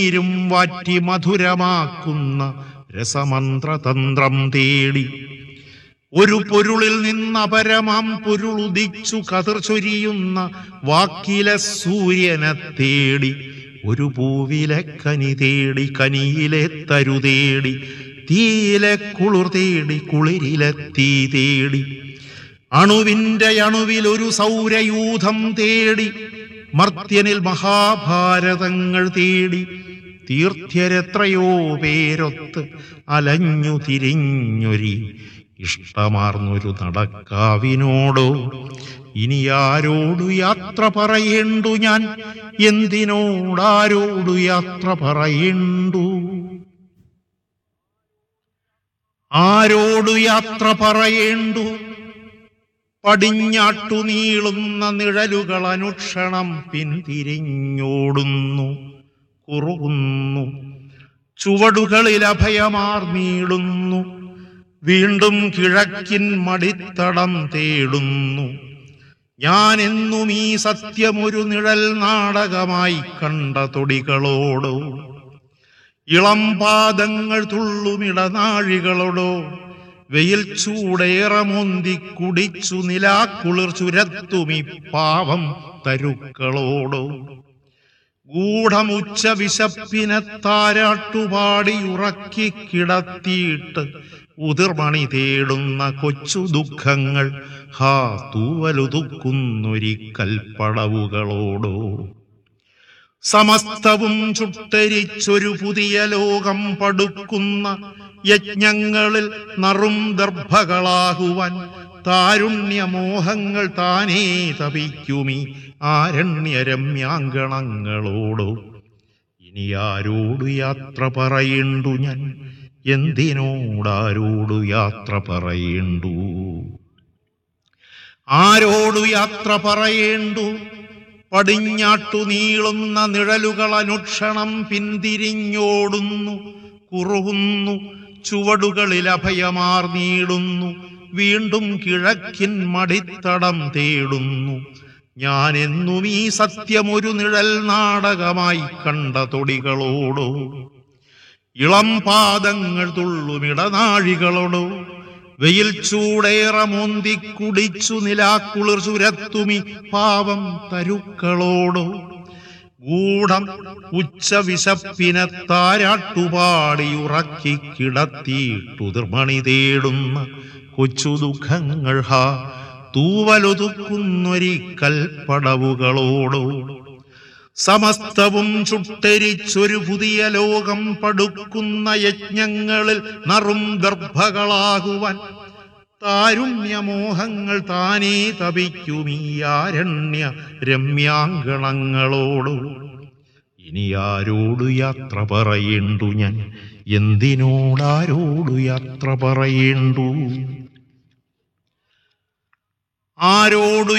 നീരും വാറ്റി മധുരമാക്കുന്ന രസമന്ത്രതന്ത്രം തേടി ഒരു പൊരുളിൽ നിന്നപരമാം പൊരുളുദിച്ചു കതിർ ചൊരിയുന്ന വാക്കിലെ സൂര്യനെ തേടി ഒരു പൂവിലെ കനി തേടി കനിയിലെ തരു തേടി തീയിലെ കുളിർ തേടി കുളിരിലെ തീ തേടി അണുവിന്റെ അണുവിൽ ഒരു സൗരയൂഥം തേടി മർത്യനിൽ മഹാഭാരതങ്ങൾ തേടി തീർത്ഥ്യരെത്രയോ പേരൊത്ത് അലഞ്ഞു തിരിഞ്ഞൊരി ഇഷ്ടമാർന്നൊരു നടക്കാവിനോടോ ഇനി ആരോടു യാത്ര പറയേണ്ടു ഞാൻ എന്തിനോടാരോടു യാത്ര പറയേണ്ടു ആരോടു യാത്ര പറയേണ്ടു പടിഞ്ഞാട്ടു നീളുന്ന നിഴലുകൾ അനുക്ഷണം പിന്തിരിഞ്ഞോടുന്നു കുറുകുന്നു ചുവടുകളിൽ അഭയമാർന്നീടുന്നു വീണ്ടും കിഴക്കിൻ മടിത്തടം തേടുന്നു ഞാൻ എന്നും ഈ സത്യമൊരു നിഴൽ നാടകമായി കണ്ട തൊടികളോടോ ഇളം പാദങ്ങൾ തുള്ളുമിടനാഴികളോടോ വെയിൽ ചൂടേറെ മുന്തി കുടിച്ചു നിലാക്കുളിർ ചുരത്തുമി പാവം തരുക്കളോടോ ഗൂഢമുച്ച വിശപ്പിനെ താരാട്ടുപാടി ഉറക്കി കിടത്തിയിട്ട് ഉതിർമണി തേടുന്ന കൊച്ചു ദുഃഖങ്ങൾ ഹാ തൂവലുതുക്കുന്നൊരി കൽപ്പടവുകളോടോ സമസ്തവും ചുട്ടരിച്ചൊരു പുതിയ ലോകം പടുക്കുന്ന യജ്ഞങ്ങളിൽ നറും ദർഭകളാകുവാൻ താരുണ്യമോഹങ്ങൾ താനേ തപിക്കുമി ആരണ്യരമ്യാങ്കണങ്ങളോടോ ഇനി ആരോടു യാത്ര പറയേണ്ടു ഞാൻ എന്തിനോടാരോടു യാത്ര പറയേണ്ടു ആരോടു യാത്ര പറയേണ്ടു പടിഞ്ഞാട്ടു നീളുന്ന നിഴലുകൾ അനുക്ഷണം പിന്തിരിഞ്ഞോടുന്നു കുറുകുന്നു ചുവടുകളിൽ അഭയമാർന്നീടുന്നു വീണ്ടും കിഴക്കിൻ മടിത്തടം തേടുന്നു ഞാൻ എന്നും ഈ സത്യമൊരു നിഴൽ നാടകമായി കണ്ട തൊടികളോടോ ഇളം പാദങ്ങൾ തുള്ളുമിടനാഴികളോടോ വെയിൽ ചൂടേറെ മോന്തി കുടിച്ചു നിലാക്കുളിർ ചുരത്തുമി പാവം തരുക്കളോടോ ഗൂഢം ഉച്ച വിശപ്പിനെ താരാട്ടുപാടി ഉറക്കി കിടത്തിയിട്ടുതിർമണി തേടുന്ന കൊച്ചു ദുഃഖങ്ങൾ ഹാ തൂവലൊതുക്കുന്നൊരി കൽപ്പടവുകളോടോ സമസ്തവും ചുട്ടരിച്ചൊരു പുതിയ ലോകം പടുക്കുന്ന യജ്ഞങ്ങളിൽ നറും ദർഭകളാകുവാൻ താരുണ്യമോഹങ്ങൾ താനേ തപിക്കുമീ ആരണ്യ രമ്യാങ്കണങ്ങളോടു ഇനി ആരോടു യാത്ര പറയേണ്ടു ഞാൻ എന്തിനോടാരോടു യാത്ര പറയേണ്ടു ആരോടു